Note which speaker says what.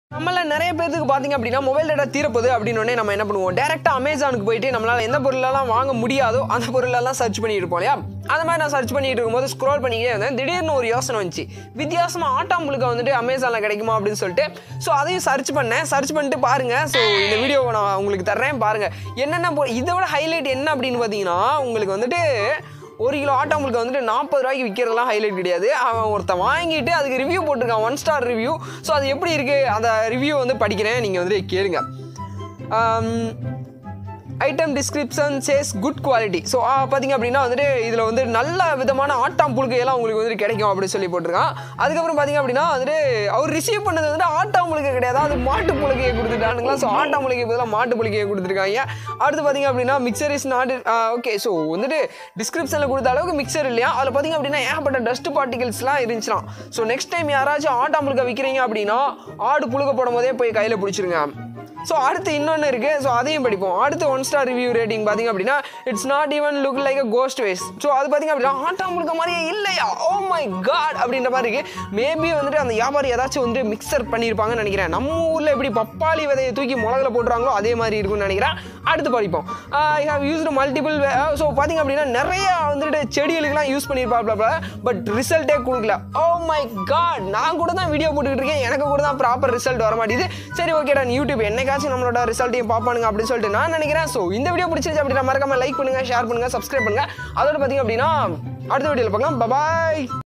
Speaker 1: நம்மள நிறைய பேருக்கு பார்த்தீங்க அப்படின்னா மொபைல் டேட்டா தீரப்போகுது அப்படின்னு உடனே நம்ம என்ன பண்ணுவோம் டேரெக்டாக அமேசானுக்கு போயிட்டு நம்மளால் எந்த பொருளெல்லாம் வாங்க முடியாதோ அந்த பொருளெல்லாம் சர்ச் பண்ணிட்டு இருப்போம் இல்லையா அந்த மாதிரி நான் சர்ச் பண்ணிட்டு இருக்கும்போது ஸ்க்ரோல் பண்ணிக்கிட்டே இருந்தேன் திடீர்னு ஒரு யோசனை வந்துச்சு வித்தியாசமாக ஆட்டாம்புழுக்க வந்துட்டு அமேசானில் கிடைக்குமா அப்படின்னு சொல்லிட்டு ஸோ அதையும் சர்ச் பண்ணேன் சர்ச் பண்ணிட்டு பாருங்க ஸோ இந்த வீடியோவை நான் உங்களுக்கு தர்றேன் பாருங்க என்னென்ன பொ- இதை விட ஹைலைட் என்ன அப்படின்னு பார்த்தீங்கன்னா உங்களுக்கு வந்துட்டு ஒரு கிலோ ஆட்டாம்புழுக்க வந்துட்டு நாற்பது ரூபாய்க்கு விற்கிறதுலாம் ஹைலைட் கிடையாது அவன் ஒருத்தன் வாங்கிட்டு அதுக்கு ரிவ்யூ போட்டிருக்கான் ஒன் ஸ்டார் ரிவ்யூ ஸோ அது எப்படி இருக்குது அந்த ரிவ்யூ வந்து படிக்கிறேன் நீங்கள் வந்துட்டு கேளுங்க item description says good quality so பார்த்தீங்க அப்படின்னா வந்துட்டு இதில் வந்து நல்ல விதமான ஆட்டாம் புழுக்கையெல்லாம் உங்களுக்கு வந்துட்டு கிடைக்கும் அப்படின்னு சொல்லி போட்டிருக்கான் அதுக்கப்புறம் பார்த்தீங்க அப்படின்னா வந்துட்டு அவர் ரிசீவ் பண்ணது வந்து ஆட்டாம் புழுக்கை கிடையாது அது மாட்டு புழுக்கையை கொடுத்துட்டானுங்களா ஸோ ஆட்டாம் புழுக்கை பதிலாக மாட்டு புழுக்கையை கொடுத்துருக்காங்க அடுத்து பார்த்தீங்க அப்படின்னா mixture is not okay so வந்துட்டு டிஸ்கிரிப்ஷனில் கொடுத்த அளவுக்கு மிக்சர் இல்லையா அதில் பார்த்தீங்க அப்படின்னா ஏகப்பட்ட டஸ்ட் பார்ட்டிகல்ஸ்லாம் இருந்துச்சுலாம் ஸோ நெக்ஸ்ட் டைம் யாராச்சும் ஆட்டாம் புழுக்கை விற்கிறீங்க அப்படின்னா ஆடு புழுக்க போடும் போதே போய் கையில் பிடிச்சிருங்க ஸோ அடுத்து இன்னொன்று இருக்குது ஸோ அதையும் படிப்போம் அடுத்து ஒன் ஸ்டார் ரிவ்யூ ரேட்டிங் பார்த்தீங்க அப்படின்னா it's not even look like a cost waste so அது பார்த்தீங்க அப்படின்னா ஆட்டாம் முழுக்க மாதிரியே இல்லையா ஓ மை காட் அப்படின்ற மாதிரி இருக்குது மேபி வந்துட்டு அந்த வியாபாரி ஏதாச்சும் வந்து மிக்சர் பண்ணியிருப்பாங்கன்னு நினைக்கிறேன் நம்ம ஊரில் எப்படி பப்பாளி விதையை தூக்கி மிளகுல போட்டுறாங்களோ அதே மாதிரி இருக்கும்னு நினைக்கிறேன் அடுத்து படிப்போம் I have used multiple so பார்த்தீங்க அப்படின்னா நிறைய வந்துட்டு செடிகளுக்கெல்லாம் யூஸ் பண்ணியிருப்பாப்ல பட் ரிசல்ட்டே கொடுக்கல ஓ மை காட் நான் கூட தான் வீடியோ போட்டுக்கிட்டு இருக்கேன் எனக்கு கூட தான் ப்ராப்பர் ரிசல்ட் வர மாட்டேங்குது சரி ஓகேடா யூடியூப் என்னைக்காச்சும் நம்மளோட ரிசல்ட்டையும் பார்ப்பானுங்க அப்படின்னு சொல்லிட்டு நான் நினைக்கிறேன் ஸோ இந்த வீடியோ பிடிச்சிருச்சு அப்படின்னா மறக்காம லைக் பண்ணுங்க ஷேர் பண்ணுங்க சப்ஸ்கிரைப் பண்ணுங்க அதோட பார்த்தீங்க அப்படின்னா அடுத்த வீடியோவில் பார்க்கலாம் பபாய்